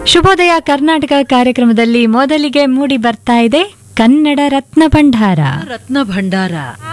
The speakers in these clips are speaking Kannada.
ಶುಭೋದಯ ಕರ್ನಾಟಕ ಕಾರ್ಯಕ್ರಮದಲ್ಲಿ ಮೊದಲಿಗೆ ಮೂಡಿ ಬರ್ತಾ ಇದೆ ಕನ್ನಡ ರತ್ನ ಭಂಡಾರ ರತ್ನ ಭಂಡಾರ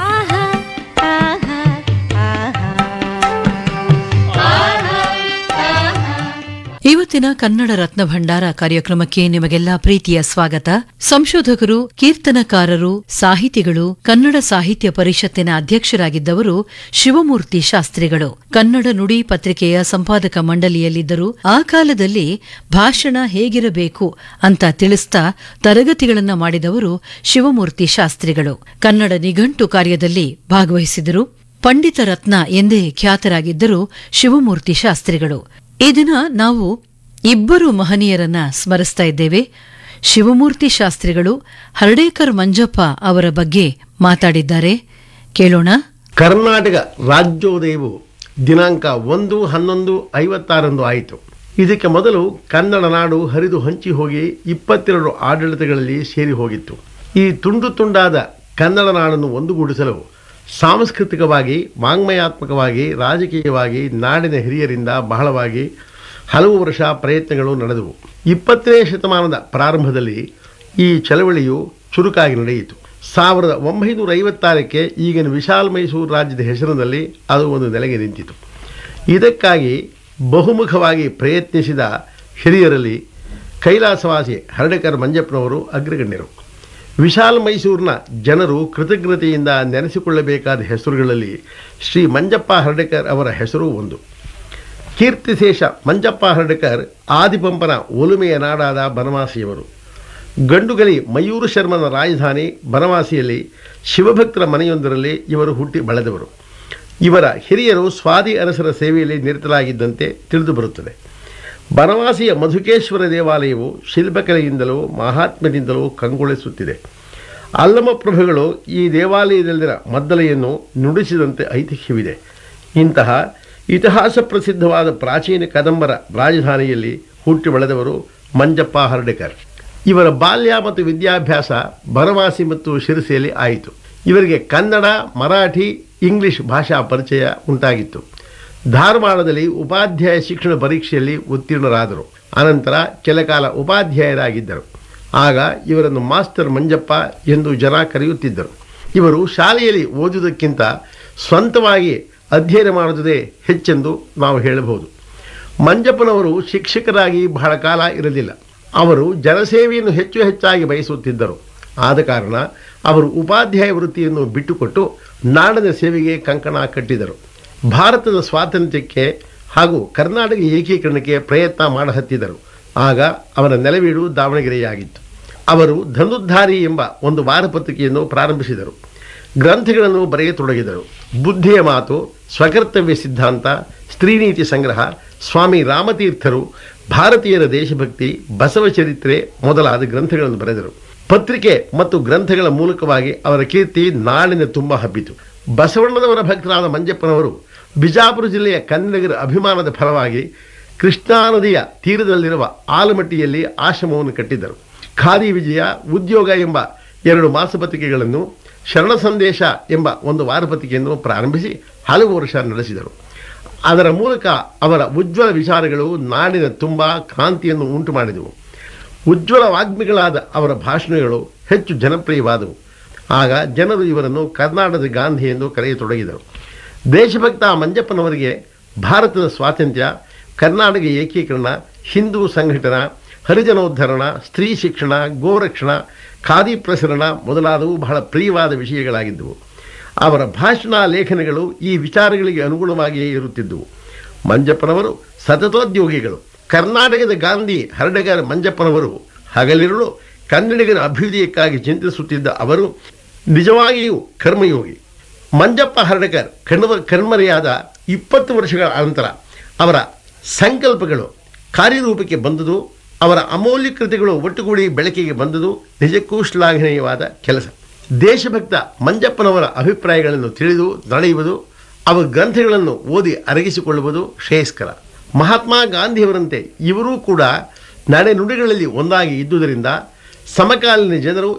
ಇವತ್ತಿನ ಕನ್ನಡ ರತ್ನ ಭಂಡಾರ ಕಾರ್ಯಕ್ರಮಕ್ಕೆ ನಿಮಗೆಲ್ಲ ಪ್ರೀತಿಯ ಸ್ವಾಗತ ಸಂಶೋಧಕರು ಕೀರ್ತನಕಾರರು ಸಾಹಿತಿಗಳು ಕನ್ನಡ ಸಾಹಿತ್ಯ ಪರಿಷತ್ತಿನ ಅಧ್ಯಕ್ಷರಾಗಿದ್ದವರು ಶಿವಮೂರ್ತಿ ಶಾಸ್ತ್ರಿಗಳು ಕನ್ನಡ ನುಡಿ ಪತ್ರಿಕೆಯ ಸಂಪಾದಕ ಮಂಡಳಿಯಲ್ಲಿದ್ದರು ಆ ಕಾಲದಲ್ಲಿ ಭಾಷಣ ಹೇಗಿರಬೇಕು ಅಂತ ತಿಳಿಸ್ತಾ ತರಗತಿಗಳನ್ನ ಮಾಡಿದವರು ಶಿವಮೂರ್ತಿ ಶಾಸ್ತ್ರಿಗಳು ಕನ್ನಡ ನಿಘಂಟು ಕಾರ್ಯದಲ್ಲಿ ಭಾಗವಹಿಸಿದರು ಪಂಡಿತ ರತ್ನ ಎಂದೇ ಖ್ಯಾತರಾಗಿದ್ದರು ಶಿವಮೂರ್ತಿ ಶಾಸ್ತ್ರಿಗಳು ಈ ದಿನ ನಾವು ಇಬ್ಬರು ಮಹನೀಯರನ್ನ ಸ್ಮರಿಸ್ತಾ ಇದ್ದೇವೆ ಶಿವಮೂರ್ತಿ ಶಾಸ್ತ್ರಿಗಳು ಹರ್ಡೇಕರ್ ಮಂಜಪ್ಪ ಅವರ ಬಗ್ಗೆ ಮಾತಾಡಿದ್ದಾರೆ ಕೇಳೋಣ ಕರ್ನಾಟಕ ರಾಜ್ಯೋದಯವು ದಿನಾಂಕ ಒಂದು ಹನ್ನೊಂದು ಐವತ್ತಾರಂದು ಆಯಿತು ಇದಕ್ಕೆ ಮೊದಲು ಕನ್ನಡ ನಾಡು ಹರಿದು ಹಂಚಿ ಹೋಗಿ ಇಪ್ಪತ್ತೆರಡು ಆಡಳಿತಗಳಲ್ಲಿ ಸೇರಿ ಹೋಗಿತ್ತು ಈ ತುಂಡು ತುಂಡಾದ ಕನ್ನಡ ನಾಡನ್ನು ಒಂದುಗೂಡಿಸಲು ಸಾಂಸ್ಕೃತಿಕವಾಗಿ ವಾಂಗ್ಮಯಾತ್ಮಕವಾಗಿ ರಾಜಕೀಯವಾಗಿ ನಾಡಿನ ಹಿರಿಯರಿಂದ ಬಹಳವಾಗಿ ಹಲವು ವರ್ಷ ಪ್ರಯತ್ನಗಳು ನಡೆದವು ಇಪ್ಪತ್ತನೇ ಶತಮಾನದ ಪ್ರಾರಂಭದಲ್ಲಿ ಈ ಚಳವಳಿಯು ಚುರುಕಾಗಿ ನಡೆಯಿತು ಸಾವಿರದ ಒಂಬೈನೂರ ಐವತ್ತಾರಕ್ಕೆ ಈಗಿನ ವಿಶಾಲ ಮೈಸೂರು ರಾಜ್ಯದ ಹೆಸರಿನಲ್ಲಿ ಅದು ಒಂದು ನೆಲೆಗೆ ನಿಂತಿತು ಇದಕ್ಕಾಗಿ ಬಹುಮುಖವಾಗಿ ಪ್ರಯತ್ನಿಸಿದ ಹಿರಿಯರಲ್ಲಿ ಕೈಲಾಸವಾಸಿ ಹರಡಕರ್ ಮಂಜಪ್ಪನವರು ಅಗ್ರಗಣ್ಯರು ವಿಶಾಲ ಮೈಸೂರಿನ ಜನರು ಕೃತಜ್ಞತೆಯಿಂದ ನೆನೆಸಿಕೊಳ್ಳಬೇಕಾದ ಹೆಸರುಗಳಲ್ಲಿ ಶ್ರೀ ಮಂಜಪ್ಪ ಹರ್ಡಕರ್ ಅವರ ಹೆಸರು ಒಂದು ಕೀರ್ತಿಶೇಷ ಮಂಜಪ್ಪ ಹರ್ಡಕರ್ ಆದಿಪಂಪನ ಒಲುಮೆಯ ನಾಡಾದ ಬನವಾಸಿಯವರು ಗಂಡುಗಲಿ ಮಯೂರು ಶರ್ಮನ ರಾಜಧಾನಿ ಬನವಾಸಿಯಲ್ಲಿ ಶಿವಭಕ್ತರ ಮನೆಯೊಂದರಲ್ಲಿ ಇವರು ಹುಟ್ಟಿ ಬೆಳೆದವರು ಇವರ ಹಿರಿಯರು ಸ್ವಾದಿ ಅರಸರ ಸೇವೆಯಲ್ಲಿ ನಿರತರಾಗಿದ್ದಂತೆ ತಿಳಿದು ಬರುತ್ತದೆ ಬನವಾಸಿಯ ಮಧುಕೇಶ್ವರ ದೇವಾಲಯವು ಶಿಲ್ಪಕಲೆಯಿಂದಲೂ ಮಹಾತ್ಮ್ಯದಿಂದಲೂ ಕಂಗೊಳಿಸುತ್ತಿದೆ ಅಲ್ಲಮ ಪ್ರಭುಗಳು ಈ ದೇವಾಲಯದಲ್ಲಿನ ಮದ್ದಲೆಯನ್ನು ನುಡಿಸಿದಂತೆ ಐತಿಹ್ಯವಿದೆ ಇಂತಹ ಇತಿಹಾಸ ಪ್ರಸಿದ್ಧವಾದ ಪ್ರಾಚೀನ ಕದಂಬರ ರಾಜಧಾನಿಯಲ್ಲಿ ಹುಟ್ಟಿ ಬೆಳೆದವರು ಮಂಜಪ್ಪ ಹರ್ಡೇಕರ್ ಇವರ ಬಾಲ್ಯ ಮತ್ತು ವಿದ್ಯಾಭ್ಯಾಸ ಬನವಾಸಿ ಮತ್ತು ಶಿರಸಿಯಲ್ಲಿ ಆಯಿತು ಇವರಿಗೆ ಕನ್ನಡ ಮರಾಠಿ ಇಂಗ್ಲಿಷ್ ಭಾಷಾ ಪರಿಚಯ ಉಂಟಾಗಿತ್ತು ಧಾರವಾಡದಲ್ಲಿ ಉಪಾಧ್ಯಾಯ ಶಿಕ್ಷಣ ಪರೀಕ್ಷೆಯಲ್ಲಿ ಉತ್ತೀರ್ಣರಾದರು ಅನಂತರ ಕೆಲಕಾಲ ಉಪಾಧ್ಯಾಯರಾಗಿದ್ದರು ಆಗ ಇವರನ್ನು ಮಾಸ್ಟರ್ ಮಂಜಪ್ಪ ಎಂದು ಜನ ಕರೆಯುತ್ತಿದ್ದರು ಇವರು ಶಾಲೆಯಲ್ಲಿ ಓದುವುದಕ್ಕಿಂತ ಸ್ವಂತವಾಗಿ ಅಧ್ಯಯನ ಮಾಡುವುದೇ ಹೆಚ್ಚೆಂದು ನಾವು ಹೇಳಬಹುದು ಮಂಜಪ್ಪನವರು ಶಿಕ್ಷಕರಾಗಿ ಬಹಳ ಕಾಲ ಇರಲಿಲ್ಲ ಅವರು ಜನಸೇವೆಯನ್ನು ಹೆಚ್ಚು ಹೆಚ್ಚಾಗಿ ಬಯಸುತ್ತಿದ್ದರು ಆದ ಕಾರಣ ಅವರು ಉಪಾಧ್ಯಾಯ ವೃತ್ತಿಯನ್ನು ಬಿಟ್ಟುಕೊಟ್ಟು ನಾಡಿನ ಸೇವೆಗೆ ಕಂಕಣ ಕಟ್ಟಿದರು ಭಾರತದ ಸ್ವಾತಂತ್ರ್ಯಕ್ಕೆ ಹಾಗೂ ಕರ್ನಾಟಕ ಏಕೀಕರಣಕ್ಕೆ ಪ್ರಯತ್ನ ಮಾಡಹತ್ತಿದರು ಆಗ ಅವರ ನೆಲವೀಡು ದಾವಣಗೆರೆಯಾಗಿತ್ತು ಅವರು ಧನುದ್ಧಾರಿ ಎಂಬ ಒಂದು ವಾರಪತ್ರಿಕೆಯನ್ನು ಪ್ರಾರಂಭಿಸಿದರು ಗ್ರಂಥಗಳನ್ನು ಬರೆಯತೊಡಗಿದರು ಬುದ್ಧಿಯ ಮಾತು ಸ್ವಕರ್ತವ್ಯ ಸಿದ್ಧಾಂತ ಸ್ತ್ರೀನೀತಿ ಸಂಗ್ರಹ ಸ್ವಾಮಿ ರಾಮತೀರ್ಥರು ಭಾರತೀಯರ ದೇಶಭಕ್ತಿ ಬಸವ ಚರಿತ್ರೆ ಮೊದಲಾದ ಗ್ರಂಥಗಳನ್ನು ಬರೆದರು ಪತ್ರಿಕೆ ಮತ್ತು ಗ್ರಂಥಗಳ ಮೂಲಕವಾಗಿ ಅವರ ಕೀರ್ತಿ ನಾಡಿನ ತುಂಬ ಹಬ್ಬಿತು ಬಸವಣ್ಣನವರ ಭಕ್ತರಾದ ಮಂಜಪ್ಪನವರು ಬಿಜಾಪುರ ಜಿಲ್ಲೆಯ ಕನ್ನಡಿಗರ ಅಭಿಮಾನದ ಫಲವಾಗಿ ಕೃಷ್ಣಾ ನದಿಯ ತೀರದಲ್ಲಿರುವ ಆಲಮಟ್ಟಿಯಲ್ಲಿ ಆಶ್ರಮವನ್ನು ಕಟ್ಟಿದ್ದರು ಖಾದಿ ವಿಜಯ ಉದ್ಯೋಗ ಎಂಬ ಎರಡು ಮಾಸಪತ್ರಿಕೆಗಳನ್ನು ಶರಣ ಸಂದೇಶ ಎಂಬ ಒಂದು ವಾರಪತ್ರಿಕೆಯನ್ನು ಪ್ರಾರಂಭಿಸಿ ಹಲವು ವರ್ಷ ನಡೆಸಿದರು ಅದರ ಮೂಲಕ ಅವರ ಉಜ್ವಲ ವಿಚಾರಗಳು ನಾಡಿನ ತುಂಬ ಕ್ರಾಂತಿಯನ್ನು ಉಂಟು ಮಾಡಿದವು ಉಜ್ವಲ ವಾಗ್ಮಿಗಳಾದ ಅವರ ಭಾಷಣಗಳು ಹೆಚ್ಚು ಜನಪ್ರಿಯವಾದವು ಆಗ ಜನರು ಇವರನ್ನು ಕರ್ನಾಟಕದ ಗಾಂಧಿ ಎಂದು ಕರೆಯತೊಡಗಿದರು ದೇಶಭಕ್ತ ಮಂಜಪ್ಪನವರಿಗೆ ಭಾರತದ ಸ್ವಾತಂತ್ರ್ಯ ಕರ್ನಾಟಕ ಏಕೀಕರಣ ಹಿಂದೂ ಸಂಘಟನಾ ಹರಿಜನೋದ್ಧರಣ ಸ್ತ್ರೀ ಶಿಕ್ಷಣ ಗೋರಕ್ಷಣ ಖಾದಿ ಪ್ರಸರಣ ಮೊದಲಾದವು ಬಹಳ ಪ್ರಿಯವಾದ ವಿಷಯಗಳಾಗಿದ್ದವು ಅವರ ಭಾಷಣ ಲೇಖನಗಳು ಈ ವಿಚಾರಗಳಿಗೆ ಅನುಗುಣವಾಗಿಯೇ ಇರುತ್ತಿದ್ದವು ಮಂಜಪ್ಪನವರು ಸತತೋದ್ಯೋಗಿಗಳು ಕರ್ನಾಟಕದ ಗಾಂಧಿ ಹರಡಗರ ಮಂಜಪ್ಪನವರು ಹಗಲಿರುಳು ಕನ್ನಡಿಗರ ಅಭ್ಯುದಯಕ್ಕಾಗಿ ಚಿಂತಿಸುತ್ತಿದ್ದ ಅವರು ನಿಜವಾಗಿಯೂ ಕರ್ಮಯೋಗಿ ಮಂಜಪ್ಪ ಹರ್ಡಕರ್ ಕಣ್ವ ಕಣ್ಮರೆಯಾದ ಇಪ್ಪತ್ತು ವರ್ಷಗಳ ಅನಂತರ ಅವರ ಸಂಕಲ್ಪಗಳು ಕಾರ್ಯರೂಪಕ್ಕೆ ಬಂದುದು ಅವರ ಅಮೂಲ್ಯ ಕೃತಿಗಳು ಒಟ್ಟುಗೂಡಿ ಬೆಳಕಿಗೆ ಬಂದುದು ನಿಜಕ್ಕೂ ಶ್ಲಾಘನೀಯವಾದ ಕೆಲಸ ದೇಶಭಕ್ತ ಮಂಜಪ್ಪನವರ ಅಭಿಪ್ರಾಯಗಳನ್ನು ತಿಳಿದು ನಡೆಯುವುದು ಅವರ ಗ್ರಂಥಗಳನ್ನು ಓದಿ ಅರಗಿಸಿಕೊಳ್ಳುವುದು ಶ್ರೇಯಸ್ಕರ ಮಹಾತ್ಮ ಗಾಂಧಿಯವರಂತೆ ಇವರೂ ಕೂಡ ನಡೆನುಡಿಗಳಲ್ಲಿ ಒಂದಾಗಿ ಇದ್ದುದರಿಂದ ಸಮಕಾಲೀನ ಜನರು